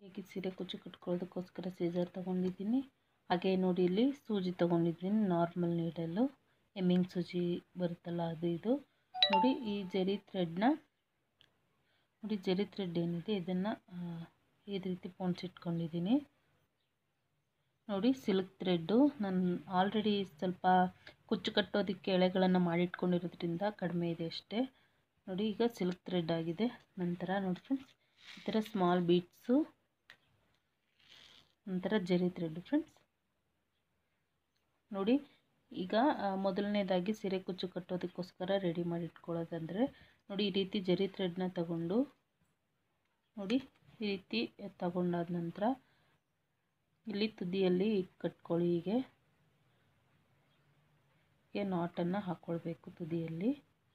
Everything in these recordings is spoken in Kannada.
ಈಗ ಸೀರೆ ಕುಚ್ಚು ಕಟ್ಕೊಳ್ಳೋದಕ್ಕೋಸ್ಕರ ಸೀಸರ್ ತೊಗೊಂಡಿದ್ದೀನಿ ಹಾಗೆ ನೋಡಿ ಇಲ್ಲಿ ಸೂಜಿ ತೊಗೊಂಡಿದ್ದೀನಿ ನಾರ್ಮಲ್ ನೀಡಲು ಎಮ್ಮಿಂಗ್ ಸೂಜಿ ಬರುತ್ತಲ್ಲ ಅದು ಇದು ನೋಡಿ ಈ ಜರಿ ಥ್ರೆಡ್ನ ನೋಡಿ ಜರಿ ಥ್ರೆಡ್ ಏನಿದೆ ಇದನ್ನು ಈ ರೀತಿ ಪೋಣಿಸಿಟ್ಕೊಂಡಿದ್ದೀನಿ ನೋಡಿ ಸಿಲ್ಕ್ ಥ್ರೆಡ್ಡು ನಾನು ಆಲ್ರೆಡಿ ಸ್ವಲ್ಪ ಕುಚ್ಚು ಕಟ್ಟೋದಕ್ಕೆ ಎಳೆಗಳನ್ನು ಮಾಡಿಟ್ಕೊಂಡಿರೋದ್ರಿಂದ ಕಡಿಮೆ ಇದೆ ಅಷ್ಟೇ ನೋಡಿ ಈಗ ಸಿಲ್ಕ್ ಥ್ರೆಡ್ ಆಗಿದೆ ನಂತರ ನೋಡಿ ಫ್ರೆಂಡ್ಸ್ ಈ ಥರ ಸ್ಮಾಲ್ ಬೀಟ್ಸು ನಂತರ ಜರಿ ಥ್ರೆಡ್ ಫ್ರೆಂಡ್ಸ್ ನೋಡಿ ಈಗ ಮೊದಲನೇದಾಗಿ ಸೀರೆ ಕುಚ್ಚು ಕಟ್ಟೋದಕ್ಕೋಸ್ಕರ ರೆಡಿ ಮಾಡಿ ಇಟ್ಕೊಳ್ಳೋದಂದರೆ ನೋಡಿ ಈ ರೀತಿ ಜರಿ ಥ್ರೆಡ್ನ ತಗೊಂಡು ನೋಡಿ ಈ ರೀತಿ ತಗೊಂಡಾದ ನಂತರ ಇಲ್ಲಿ ತುದಿಯಲ್ಲಿ ಕಟ್ಕೊಳ್ಳಿ ಹೀಗೆ ಹೀಗೆ ನಾಟನ್ನು ಹಾಕ್ಕೊಳ್ಬೇಕು ತುದಿಯಲ್ಲಿ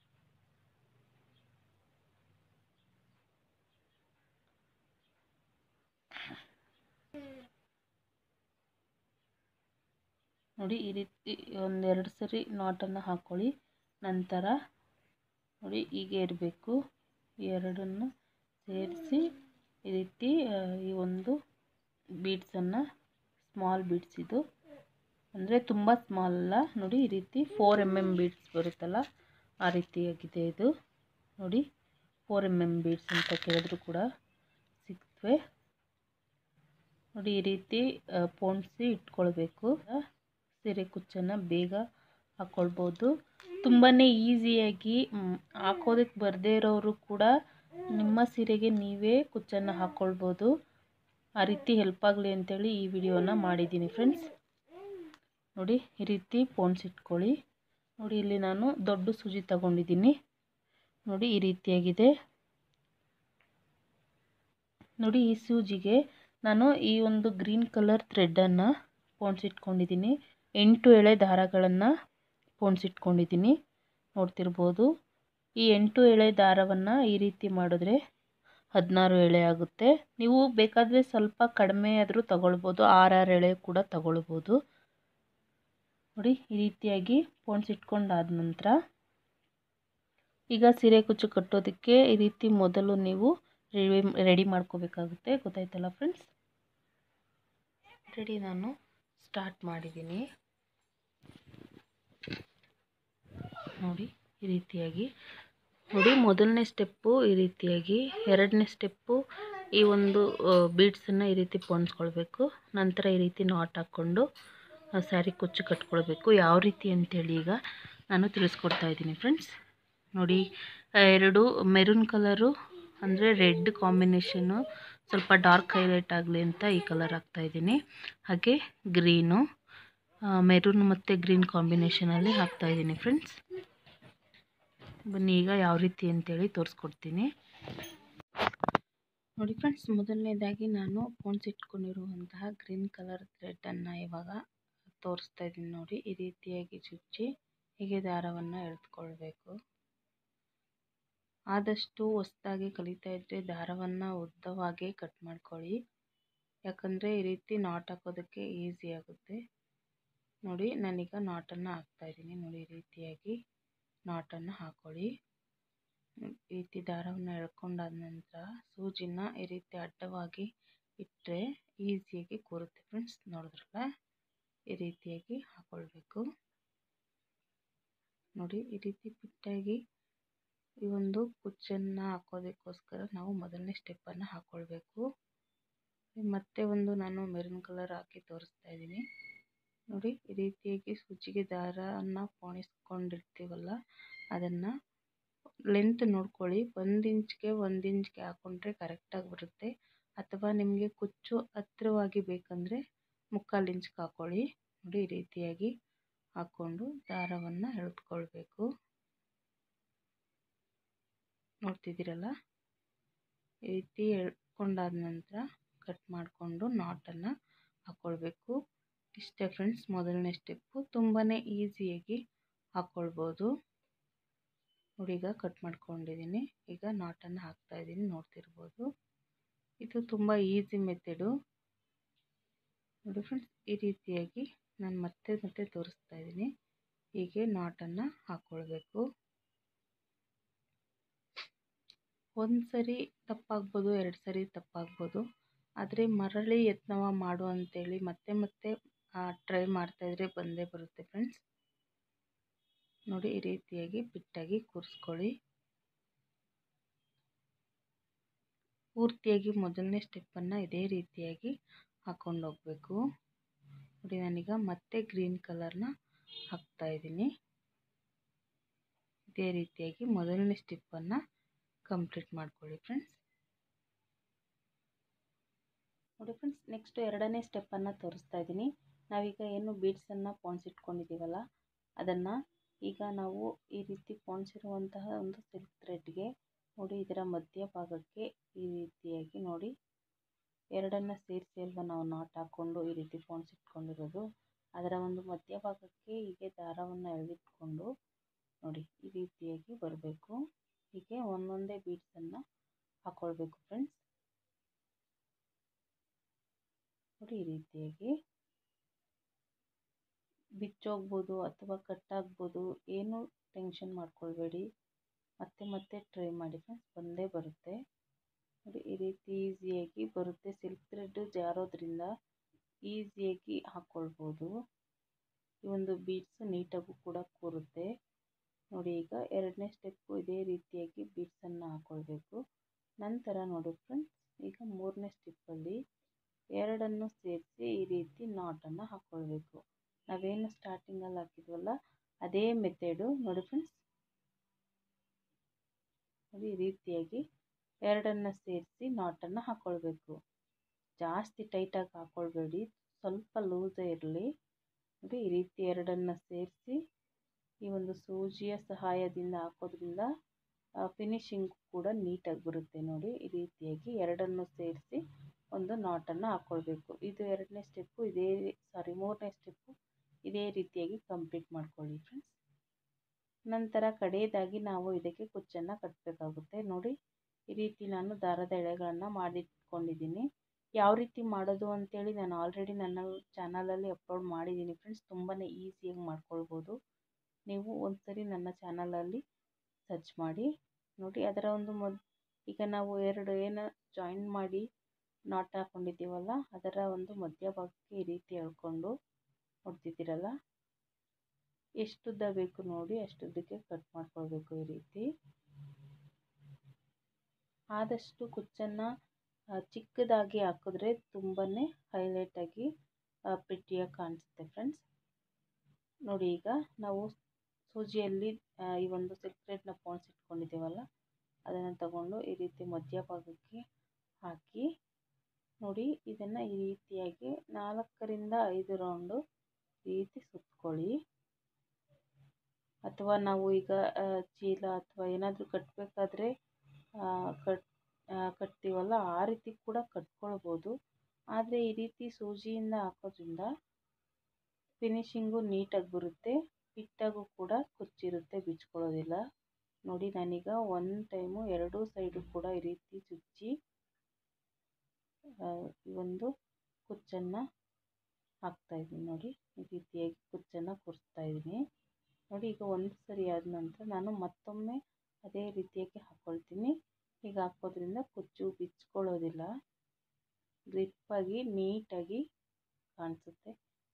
ನೋಡಿ ಈ ರೀತಿ ಒಂದೆರಡು ಸರಿ ನಾಟನ್ನು ಹಾಕ್ಕೊಳ್ಳಿ ನಂತರ ನೋಡಿ ಹೀಗೆ ಇರಬೇಕು ಈ ಎರಡನ್ನು ಸೇರಿಸಿ ಈ ರೀತಿ ಈ ಒಂದು ಬೀಡ್ಸನ್ನು ಸ್ಮಾಲ್ ಬೀಡ್ಸ್ ಇದು ಅಂದರೆ ತುಂಬ ಸ್ಮಾಲ್ ಅಲ್ಲ ನೋಡಿ ಈ ರೀತಿ ಫೋರ್ ಎಮ್ ಎಮ್ ಬೀಡ್ಸ್ ಬರುತ್ತಲ್ಲ ಆ ರೀತಿಯಾಗಿದೆ ಇದು ನೋಡಿ ಫೋರ್ ಎಮ್ ಎಮ್ ಬೀಡ್ಸ್ ಅಂತ ಕೇಳಿದ್ರು ಕೂಡ ಸಿಗ್ತವೆ ನೋಡಿ ಈ ರೀತಿ ಪೋಣಿಸಿ ಇಟ್ಕೊಳ್ಬೇಕು ಸೀರೆ ಕುಚ್ಚನ್ನು ಬೇಗ ಹಾಕ್ಕೊಳ್ಬೋದು ತುಂಬಾ ಈಸಿಯಾಗಿ ಹಾಕೋದಕ್ಕೆ ಬರದೇ ಇರೋರು ಕೂಡ ನಿಮ್ಮ ಸೀರೆಗೆ ನೀವೇ ಕುಚ್ಚನ್ನು ಹಾಕ್ಕೊಳ್ಬೋದು ಆ ರೀತಿ ಹೆಲ್ಪ್ ಆಗಲಿ ಅಂತೇಳಿ ಈ ವಿಡಿಯೋನ ಮಾಡಿದ್ದೀನಿ ಫ್ರೆಂಡ್ಸ್ ನೋಡಿ ಈ ರೀತಿ ಪೋಣಿಸಿಟ್ಕೊಳ್ಳಿ ನೋಡಿ ಇಲ್ಲಿ ನಾನು ದೊಡ್ಡ ಸೂಜಿ ತಗೊಂಡಿದ್ದೀನಿ ನೋಡಿ ಈ ರೀತಿಯಾಗಿದೆ ನೋಡಿ ಈ ಸೂಜಿಗೆ ನಾನು ಈ ಒಂದು ಗ್ರೀನ್ ಕಲರ್ ಥ್ರೆಡ್ಡನ್ನು ಪೋಣಿಸಿಟ್ಕೊಂಡಿದ್ದೀನಿ ಎಂಟು ಎಳೆ ದಾರಗಳನ್ನು ಪೋಣಿಸಿಟ್ಕೊಂಡಿದ್ದೀನಿ ನೋಡ್ತಿರ್ಬೋದು ಈ ಎಂಟು ಎಳೆ ದಾರವನ್ನು ಈ ರೀತಿ ಮಾಡಿದ್ರೆ ಹದಿನಾರು ಎಳೆ ಆಗುತ್ತೆ ನೀವು ಬೇಕಾದರೆ ಸ್ವಲ್ಪ ಕಡಿಮೆ ಆದರೂ ತಗೊಳ್ಬೋದು ಆರಾರು ಎಳೆ ಕೂಡ ತಗೊಳ್ಬೋದು ನೋಡಿ ಈ ರೀತಿಯಾಗಿ ಪೋಣಿಸಿಟ್ಕೊಂಡಾದ ನಂತರ ಈಗ ಸೀರೆ ಕುಚ್ಚು ಕಟ್ಟೋದಕ್ಕೆ ಈ ರೀತಿ ಮೊದಲು ನೀವು ರೆಡಿ ರೆಡಿ ಮಾಡ್ಕೋಬೇಕಾಗುತ್ತೆ ಗೊತ್ತಾಯ್ತಲ್ಲ ಫ್ರೆಂಡ್ಸ್ ರೆಡಿ ನಾನು ಸ್ಟಾರ್ಟ್ ಮಾಡಿದ್ದೀನಿ ನೋಡಿ ಈ ರೀತಿಯಾಗಿ ನೋಡಿ ಮೊದಲನೇ ಸ್ಟೆಪ್ಪು ಈ ರೀತಿಯಾಗಿ ಎರಡನೇ ಸ್ಟೆಪ್ಪು ಈ ಒಂದು ಬೀಡ್ಸನ್ನು ಈ ರೀತಿ ಪೋಣಿಸ್ಕೊಳ್ಬೇಕು ನಂತರ ಈ ರೀತಿ ನಾಟ್ ಹಾಕ್ಕೊಂಡು ಸ್ಯಾರಿ ಕುಚ್ಚು ಕಟ್ಕೊಳ್ಬೇಕು ಯಾವ ರೀತಿ ಅಂತೇಳಿ ಈಗ ನಾನು ತಿಳಿಸ್ಕೊಡ್ತಾ ಇದ್ದೀನಿ ಫ್ರೆಂಡ್ಸ್ ನೋಡಿ ಎರಡು ಮೆರೂನ್ ಕಲರು ಅಂದರೆ ರೆಡ್ ಕಾಂಬಿನೇಷನ್ನು ಸ್ವಲ್ಪ ಡಾರ್ಕ್ ಹೈಲೈಟ್ ಆಗಲಿ ಅಂತ ಈ ಕಲರ್ ಹಾಕ್ತಾಯಿದ್ದೀನಿ ಹಾಗೆ ಗ್ರೀನು ಮೆರೂನ್ ಮತ್ತು ಗ್ರೀನ್ ಕಾಂಬಿನೇಷನಲ್ಲಿ ಹಾಕ್ತಾಯಿದ್ದೀನಿ ಫ್ರೆಂಡ್ಸ್ ಬನ್ನಿ ಈಗ ಯಾವ ರೀತಿ ಅಂತೇಳಿ ತೋರಿಸ್ಕೊಡ್ತೀನಿ ನೋಡಿ ಫ್ರೆಂಡ್ಸ್ ಮೊದಲನೇದಾಗಿ ನಾನು ಪೋಣಿಸಿಟ್ಕೊಂಡಿರುವಂತಹ ಗ್ರೀನ್ ಕಲರ್ ಥ್ರೆಡ್ಡನ್ನು ಇವಾಗ ತೋರಿಸ್ತಾ ಇದ್ದೀನಿ ನೋಡಿ ಈ ರೀತಿಯಾಗಿ ಚುಚ್ಚಿ ಹೀಗೆ ದಾರವನ್ನು ಎಳೆದುಕೊಳ್ಬೇಕು ಆದಷ್ಟು ಹೊಸ್ದಾಗಿ ಕಲಿತಾ ಇದ್ದರೆ ದಾರವನ್ನು ಉದ್ದವಾಗಿ ಕಟ್ ಮಾಡ್ಕೊಳ್ಳಿ ಯಾಕಂದರೆ ಈ ರೀತಿ ನಾಟ್ ಹಾಕೋದಕ್ಕೆ ಈಸಿ ಆಗುತ್ತೆ ನೋಡಿ ನಾನೀಗ ನಾಟನ್ನು ಹಾಕ್ತಾಯಿದ್ದೀನಿ ನೋಡಿ ಈ ರೀತಿಯಾಗಿ ನಾಟನ್ನು ಹಾಕ್ಕೊಳ್ಳಿ ಈ ರೀತಿ ದಾರವನ್ನು ಎಳ್ಕೊಂಡಾದ ನಂತರ ಸೂಜಿನ ಈ ರೀತಿ ಅಡ್ಡವಾಗಿ ಇಟ್ಟರೆ ಈಸಿಯಾಗಿ ಕೂರುತ್ತೆ ಫ್ರೆಂಡ್ಸ್ ನೋಡಿದ್ರಲ್ಲ ಈ ರೀತಿಯಾಗಿ ಹಾಕ್ಕೊಳ್ಬೇಕು ನೋಡಿ ಈ ರೀತಿ ಫಿಟ್ಟಾಗಿ ಈ ಒಂದು ಕುಚ್ಚನ್ನು ಹಾಕೋದಕ್ಕೋಸ್ಕರ ನಾವು ಮೊದಲನೇ ಸ್ಟೆಪ್ಪನ್ನು ಹಾಕ್ಕೊಳ್ಬೇಕು ಮತ್ತೆ ಒಂದು ನಾನು ಮೆರೂನ್ ಕಲರ್ ಹಾಕಿ ತೋರಿಸ್ತಾ ಇದ್ದೀನಿ ನೋಡಿ ಈ ರೀತಿಯಾಗಿ ಸೂಜಿಗೆ ದಾರವನ್ನು ಪೋಣಿಸ್ಕೊಂಡಿರ್ತೀವಲ್ಲ ಅದನ್ನು ಲೆಂತ್ ನೋಡ್ಕೊಳ್ಳಿ ಒಂದು ಇಂಚ್ಗೆ ಒಂದು ಇಂಚ್ಗೆ ಹಾಕ್ಕೊಂಡ್ರೆ ಕರೆಕ್ಟಾಗಿ ಬರುತ್ತೆ ಅಥವಾ ನಿಮಗೆ ಕುಚ್ಚು ಹತ್ತಿರವಾಗಿ ಬೇಕಂದರೆ ಮುಕ್ಕಾಲು ಇಂಚ್ಗೆ ಹಾಕ್ಕೊಳ್ಳಿ ನೋಡಿ ಈ ರೀತಿಯಾಗಿ ಹಾಕ್ಕೊಂಡು ದಾರವನ್ನು ಎಳೆದುಕೊಳ್ಬೇಕು ನೋಡ್ತಿದ್ದೀರಲ್ಲ ಈ ರೀತಿ ಎಳ್ಕೊಂಡಾದ ನಂತರ ಕಟ್ ಮಾಡಿಕೊಂಡು ನಾಟನ್ನು ಹಾಕ್ಕೊಳ್ಬೇಕು ಇಷ್ಟೇ ಫ್ರೆಂಡ್ಸ್ ಮೊದಲನೇ ಸ್ಟೆಪ್ಪು ತುಂಬಾ ಈಸಿಯಾಗಿ ಹಾಕ್ಕೊಳ್ಬೋದು ನೋಡಿ ಈಗ ಕಟ್ ಮಾಡ್ಕೊಂಡಿದ್ದೀನಿ ಈಗ ನಾಟನ್ನು ಹಾಕ್ತಾಯಿದ್ದೀನಿ ನೋಡ್ತಿರ್ಬೋದು ಇದು ತುಂಬ ಈಸಿ ಮೆಥಡು ನೋಡಿ ಫ್ರೆಂಡ್ಸ್ ಈ ರೀತಿಯಾಗಿ ನಾನು ಮತ್ತೆ ಮತ್ತೆ ತೋರಿಸ್ತಾ ಇದ್ದೀನಿ ಹೀಗೆ ನಾಟನ್ನು ಹಾಕ್ಕೊಳ್ಬೇಕು ಒಂದು ಸರಿ ತಪ್ಪಾಗ್ಬೋದು ಎರಡು ಸರಿ ತಪ್ಪಾಗ್ಬೋದು ಆದರೆ ಮರಳಿ ಯತ್ನವ ಮಾಡು ಅಂತೇಳಿ ಮತ್ತೆ ಮತ್ತೆ ಟ್ರೈ ಮಾಡ್ತಾಯಿದ್ರೆ ಬಂದೇ ಬರುತ್ತೆ ಫ್ರೆಂಡ್ಸ್ ನೋಡಿ ಈ ರೀತಿಯಾಗಿ ಬಿಟ್ಟಾಗಿ ಕೂರಿಸ್ಕೊಳ್ಳಿ ಪೂರ್ತಿಯಾಗಿ ಮೊದಲನೇ ಸ್ಟೆಪ್ಪನ್ನು ಇದೇ ರೀತಿಯಾಗಿ ಹಾಕ್ಕೊಂಡು ಹೋಗಬೇಕು ನೋಡಿ ನಾನೀಗ ಮತ್ತೆ ಗ್ರೀನ್ ಕಲರ್ನ ಹಾಕ್ತಾ ಇದ್ದೀನಿ ಇದೇ ರೀತಿಯಾಗಿ ಮೊದಲನೇ ಸ್ಟೆಪ್ಪನ್ನು ಕಂಪ್ಲೀಟ್ ಮಾಡ್ಕೊಳ್ಳಿ ಫ್ರೆಂಡ್ಸ್ ನೋಡಿ ಫ್ರೆಂಡ್ಸ್ ನೆಕ್ಸ್ಟ್ ಎರಡನೇ ಸ್ಟೆಪ್ಪನ್ನು ತೋರಿಸ್ತಾ ಇದ್ದೀನಿ ನಾವೀಗ ಏನು ಬೀಡ್ಸನ್ನು ಪೋಣಿಸಿಟ್ಕೊಂಡಿದ್ದೀವಲ್ಲ ಅದನ್ನು ಈಗ ನಾವು ಈ ರೀತಿ ಪೋಣಿಸಿರುವಂತಹ ಒಂದು ಸಿಲ್ಕ್ ಥ್ರೆಡ್ಗೆ ನೋಡಿ ಇದರ ಮಧ್ಯಭಾಗಕ್ಕೆ ಈ ರೀತಿಯಾಗಿ ನೋಡಿ ಎರಡನ್ನು ಸೇರಿಸಿ ಅಲ್ವಾ ನಾವು ನಾಟ್ ಹಾಕ್ಕೊಂಡು ಈ ರೀತಿ ಪೋಣಿಸಿಟ್ಕೊಂಡಿರೋದು ಅದರ ಒಂದು ಮಧ್ಯಭಾಗಕ್ಕೆ ಹೀಗೆ ದಾರವನ್ನು ಎಳೆದಿಟ್ಕೊಂಡು ನೋಡಿ ಈ ರೀತಿಯಾಗಿ ಬರಬೇಕು ಹೀಗೆ ಒಂದೊಂದೇ ಬೀಡ್ಸನ್ನು ಹಾಕ್ಕೊಳ್ಬೇಕು ಫ್ರೆಂಡ್ಸ್ ನೋಡಿ ಈ ರೀತಿಯಾಗಿ ಬಿಚ್ಚೋಗ್ಬೋದು ಅಥವಾ ಕಟ್ಟಾಗ್ಬೋದು ಏನು ಟೆನ್ಷನ್ ಮಾಡ್ಕೊಳ್ಬೇಡಿ ಮತ್ತೆ ಮತ್ತೆ ಟ್ರೈ ಮಾಡಿ ಫ್ರೆಂಡ್ಸ್ ಬಂದೇ ಬರುತ್ತೆ ನೋಡಿ ಈ ರೀತಿ ಈಸಿಯಾಗಿ ಬರುತ್ತೆ ಸಿಲ್ಕ್ ಥ್ರೆಡ್ ಜಾರೋದ್ರಿಂದ ಈಸಿಯಾಗಿ ಹಾಕ್ಕೊಳ್ಬೋದು ಈ ಒಂದು ಬೀಡ್ಸ್ ನೀಟಾಗೂ ಕೂಡ ಕೂರುತ್ತೆ ನೋಡಿ ಈಗ ಎರಡನೇ ಸ್ಟೆಪ್ಪು ಇದೇ ರೀತಿಯಾಗಿ ಬೀಡ್ಸನ್ನು ಹಾಕ್ಕೊಳ್ಬೇಕು ನಂತರ ನೋಡಿ ಫ್ರೆಂಡ್ಸ್ ಈಗ ಮೂರನೇ ಸ್ಟೆಪ್ಪಲ್ಲಿ ಎರಡನ್ನು ಸೇರಿಸಿ ಈ ರೀತಿ ನಾಟನ್ನು ಹಾಕ್ಕೊಳ್ಬೇಕು ನಾವೇನು ಸ್ಟಾರ್ಟಿಂಗಲ್ಲಿ ಹಾಕಿದ್ವಲ್ಲ ಅದೇ ಮೆಥಡು ನೋಡಿ ಫ್ರೆಂಡ್ಸ್ ನೋಡಿ ಈ ರೀತಿಯಾಗಿ ಎರಡನ್ನು ಸೇರಿಸಿ ನಾಟನ್ನು ಹಾಕ್ಕೊಳ್ಬೇಕು ಜಾಸ್ತಿ ಟೈಟಾಗಿ ಹಾಕ್ಕೊಳ್ಬೇಡಿ ಸ್ವಲ್ಪ ಲೂಸೇ ಇರಲಿ ನೋಡಿ ಈ ರೀತಿ ಎರಡನ್ನು ಸೇರಿಸಿ ಈ ಒಂದು ಸೂಜಿಯ ಸಹಾಯದಿಂದ ಹಾಕೋದ್ರಿಂದ ಫಿನಿಶಿಂಗ್ ಕೂಡ ನೀಟಾಗಿ ಬರುತ್ತೆ ನೋಡಿ ಈ ರೀತಿಯಾಗಿ ಎರಡನ್ನು ಸೇರಿಸಿ ಒಂದು ನಾಟನ್ನು ಹಾಕ್ಕೊಳ್ಬೇಕು ಇದು ಎರಡನೇ ಸ್ಟೆಪ್ಪು ಇದೇ ಸಾರಿ ಮೂರನೇ ಸ್ಟೆಪ್ಪು ಇದೇ ರೀತಿಯಾಗಿ ಕಂಪ್ಲೀಟ್ ಮಾಡ್ಕೊಳ್ಳಿ ಫ್ರೆಂಡ್ಸ್ ನಂತರ ಕಡೆಯದಾಗಿ ನಾವು ಇದಕ್ಕೆ ಕುಚ್ಚನ್ನು ಕಟ್ಟಬೇಕಾಗುತ್ತೆ ನೋಡಿ ಈ ರೀತಿ ನಾನು ದಾರದ ಎಳೆಗಳನ್ನು ಮಾಡಿಟ್ಕೊಂಡಿದ್ದೀನಿ ಯಾವ ರೀತಿ ಮಾಡೋದು ಅಂತೇಳಿ ನಾನು ಆಲ್ರೆಡಿ ನನ್ನ ಚಾನಲಲ್ಲಿ ಅಪ್ಲೋಡ್ ಮಾಡಿದ್ದೀನಿ ಫ್ರೆಂಡ್ಸ್ ತುಂಬಾ ಈಸಿಯಾಗಿ ಮಾಡ್ಕೊಳ್ಬೋದು ನೀವು ಒಂದ್ಸರಿ ನನ್ನ ಚಾನಲಲ್ಲಿ ಸರ್ಚ್ ಮಾಡಿ ನೋಡಿ ಅದರ ಒಂದು ಮೊದ್ ಈಗ ನಾವು ಎರಡು ಏನು ಜಾಯಿನ್ ಮಾಡಿ ನಾಟ್ ಹಾಕ್ಕೊಂಡಿದ್ದೀವಲ್ಲ ಅದರ ಒಂದು ಮಧ್ಯಭಾಗಕ್ಕೆ ಈ ರೀತಿ ಎಳ್ಕೊಂಡು ನೋಡ್ತಿದ್ದೀರಲ್ಲ ಎಷ್ಟುದ್ದ ಬೇಕು ನೋಡಿ ಅಷ್ಟುದ್ದಕ್ಕೆ ಕಟ್ ಮಾಡ್ಕೊಳ್ಬೇಕು ಈ ರೀತಿ ಆದಷ್ಟು ಕುಚ್ಚನ್ನು ಚಿಕ್ಕದಾಗಿ ಹಾಕಿದ್ರೆ ತುಂಬಾ ಹೈಲೈಟಾಗಿ ಪ್ರಿಟಿಯಾಗಿ ಕಾಣಿಸುತ್ತೆ ಫ್ರೆಂಡ್ಸ್ ನೋಡಿ ಈಗ ನಾವು ಸೂಜಿಯಲ್ಲಿ ಈ ಒಂದು ಸಿಲ್ಕ್ ಥ್ರೆಡ್ನ ಪೋಣಿಸಿಟ್ಕೊಂಡಿದ್ದೀವಲ್ಲ ಅದನ್ನು ತಗೊಂಡು ಈ ರೀತಿ ಮಧ್ಯಭಾಗಕ್ಕೆ ಹಾಕಿ ನೋಡಿ ಇದನ್ನು ಈ ರೀತಿಯಾಗಿ ನಾಲ್ಕರಿಂದ ಐದು ರೌಂಡು ಈ ರೀತಿ ಸುತ್ಕೊಳ್ಳಿ ಅಥವಾ ನಾವು ಈಗ ಚೀಲ ಅಥವಾ ಏನಾದರೂ ಕಟ್ಟಬೇಕಾದ್ರೆ ಕಟ್ ಕಟ್ತೀವಲ್ಲ ಆ ರೀತಿ ಕೂಡ ಕಟ್ಕೊಳ್ಬೋದು ಆದರೆ ಈ ರೀತಿ ಸೂಜಿಯಿಂದ ಹಾಕೋದ್ರಿಂದ ಫಿನಿಶಿಂಗು ನೀಟಾಗಿ ಬರುತ್ತೆ ಫಿಟ್ಟಾಗೂ ಕೂಡ ಕುಚ್ಚಿರುತ್ತೆ ಬಿಚ್ಕೊಳ್ಳೋದಿಲ್ಲ ನೋಡಿ ನಾನೀಗ ಒನ್ ಟೈಮು ಎರಡೂ ಸೈಡು ಕೂಡ ಈ ರೀತಿ ಚುಚ್ಚಿ ಈ ಒಂದು ಕುಚ್ಚನ್ನು ಹಾಕ್ತಾಯಿದ್ದೀನಿ ನೋಡಿ ಈ ರೀತಿಯಾಗಿ ಕುಚ್ಚನ್ನು ಕೂರಿಸ್ತಾ ಇದ್ದೀನಿ ನೋಡಿ ಈಗ ಒಂದು ಸರಿ ಆದ ನಂತರ ನಾನು ಮತ್ತೊಮ್ಮೆ ಅದೇ ರೀತಿಯಾಗಿ ಹಾಕ್ಕೊಳ್ತೀನಿ ಹೀಗೆ ಹಾಕೋದ್ರಿಂದ ಕುಚ್ಚು ಬಿಚ್ಕೊಳ್ಳೋದಿಲ್ಲ ಗ್ರಿಪ್ಪಾಗಿ ನೀಟಾಗಿ ಕಾಣಿಸುತ್ತೆ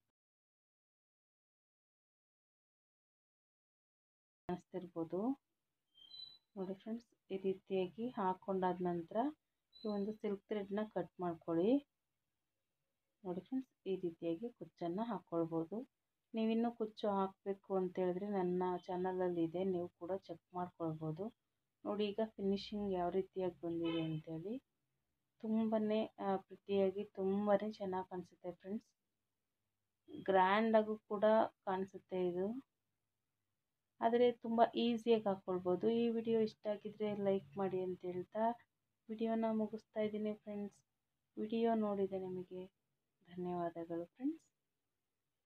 ಕಾಣಿಸ್ತಿರ್ಬೋದು ನೋಡಿ ಫ್ರೆಂಡ್ಸ್ ಈ ರೀತಿಯಾಗಿ ಹಾಕ್ಕೊಂಡಾದ ನಂತರ ಈ ಒಂದು ಸಿಲ್ಕ್ ಥ್ರೆಡ್ನ ಕಟ್ ಮಾಡ್ಕೊಳ್ಳಿ ನೋಡಿ ಫ್ರೆಂಡ್ಸ್ ಈ ರೀತಿಯಾಗಿ ಕುಚ್ಚನ್ನು ಹಾಕ್ಕೊಳ್ಬೋದು ನೀವಿನ್ನೂ ಕುಚ್ಚು ಹಾಕಬೇಕು ಅಂತ ಹೇಳಿದ್ರೆ ನನ್ನ ಚಾನಲಲ್ಲಿ ಇದೆ ನೀವು ಕೂಡ ಚೆಕ್ ಮಾಡ್ಕೊಳ್ಬೋದು ನೋಡಿ ಈಗ ಫಿನಿಶಿಂಗ್ ಯಾವ ರೀತಿಯಾಗಿ ಬಂದಿದೆ ಅಂತೇಳಿ ತುಂಬಾ ಪ್ರಿಟಿಯಾಗಿ ತುಂಬಾ ಚೆನ್ನಾಗಿ ಕಾಣಿಸುತ್ತೆ ಫ್ರೆಂಡ್ಸ್ ಗ್ರ್ಯಾಂಡಾಗೂ ಕೂಡ ಕಾಣಿಸುತ್ತೆ ಇದು ಆದರೆ ತುಂಬ ಈಸಿಯಾಗಿ ಹಾಕ್ಕೊಳ್ಬೋದು ಈ ವಿಡಿಯೋ ಇಷ್ಟ ಆಗಿದ್ದರೆ ಲೈಕ್ ಮಾಡಿ ಅಂತ ಹೇಳ್ತಾ ವಿಡಿಯೋನ ಮುಗಿಸ್ತಾ ಇದ್ದೀನಿ ಫ್ರೆಂಡ್ಸ್ ವಿಡಿಯೋ ನೋಡಿದ ನಿಮಗೆ ಧನ್ಯವಾದಗಳು ಫ್ರೆಂಡ್ಸ್